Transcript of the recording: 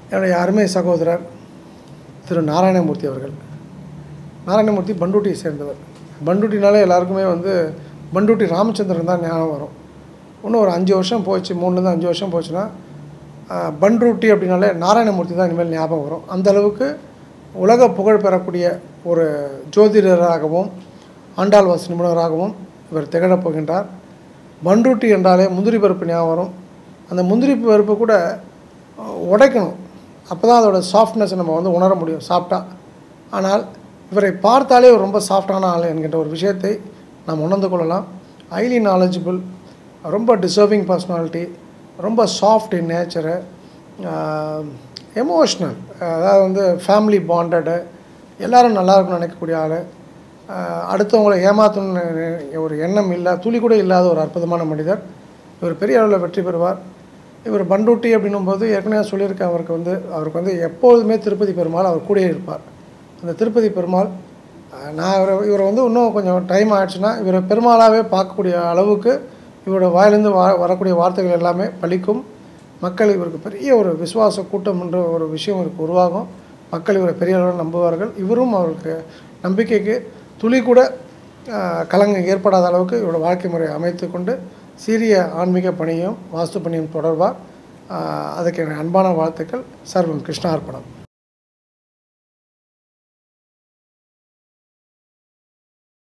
என்னுடைய அருமை சகோதரர் திரு நாராயணமூர்த்தி அவர்கள் நாராயணமூர்த்தி பண்டூட்டியை சேர்ந்தவர் பண்டூட்டினாலே எல்லாருக்குமே வந்து பண்டூட்டி ராமச்சந்திரன் தான் ஞாபகம் வரும் இன்னும் ஒரு அஞ்சு வருஷம் போச்சு மூணுலேருந்து அஞ்சு வருஷம் போச்சுன்னா ஆஹ், பண்ருட்டி அப்படின்னாலே நாராயணமூர்த்தி தான் இனிமேல் ஞாபகம் வரும் அந்த அளவுக்கு உலக புகழ் பெறக்கூடிய ஒரு ஜோதிடராகவும் ஆண்டாள் வாசி நிபுணராகவும் இவர் திகழப் போகின்றார் பண்ருட்டி என்றாலே முந்திரி பருப்பு ஞாபகம் வரும் அந்த முந்திரி பருப்பு கூட அஹ், உடைக்கணும் அப்போ தான் அதோட சாஃப்ட்னஸ் நம்ம வந்து உணர முடியும் சாப்பிட்டா ஆனால் இவரை பார்த்தாலே ஒரு ரொம்ப சாஃப்டான ஆள் என்கின்ற ஒரு விஷயத்தை நாம் உணர்ந்து கொள்ளலாம் ஹைலி நாலேஜபிள் ரொம்ப டிசர்விங் பர்சனாலிட்டி ரொம்ப சாஃப்ட் இன் நேச்சரு எமோஷ்னல் அதாவது வந்து ஃபேமிலி பாண்டடு எல்லாரும் நல்லா இருக்கும்னு நினைக்கக்கூடிய ஆள் அடுத்தவங்களை ஏமாற்றணும்னு ஒரு எண்ணம் இல்லை துளி கூட இல்லாத ஒரு அற்புதமான மனிதர் இவர் பெரிய அளவில் வெற்றி பெறுவார் இவர் பண்டூட்டி அப்படின்னும் போது ஏற்கனவே சொல்லியிருக்கேன் அவருக்கு வந்து அவருக்கு வந்து எப்பொழுதுமே திருப்பதி பெருமாள் அவர் கூடயே இருப்பார் அந்த திருப்பதி பெருமாள் அஹ், நான் இவரை இவரை வந்து இன்னும் கொஞ்சம் டைம் ஆயிடுச்சுன்னா இவரை பெருமாளாகவே பார்க்கக்கூடிய அளவுக்கு இவரோட வாயிலிருந்து வா வரக்கூடிய வார்த்தைகள் எல்லாமே பலிக்கும் மக்கள் இவருக்கு பெரிய ஒரு விசுவாச கூட்டம் என்ற ஒரு விஷயம் இவருக்கு உருவாகும் மக்கள் இவரை பெரிய அளவில் நம்புவார்கள் இவரும் அவருக்கு நம்பிக்கைக்கு துளி கூட ஆஹ், கலங்கம் ஏற்படாத அளவுக்கு இவரோட வாழ்க்கை முறையை அமைத்து கொண்டு சீரிய ஆன்மீக பணியும் வாஸ்து பணியும் தொடர்பார் ஆஹ், அதுக்கு என் அன்பான வாழ்த்துக்கள் சர்வம் கிருஷ்ணார்ப்பணம்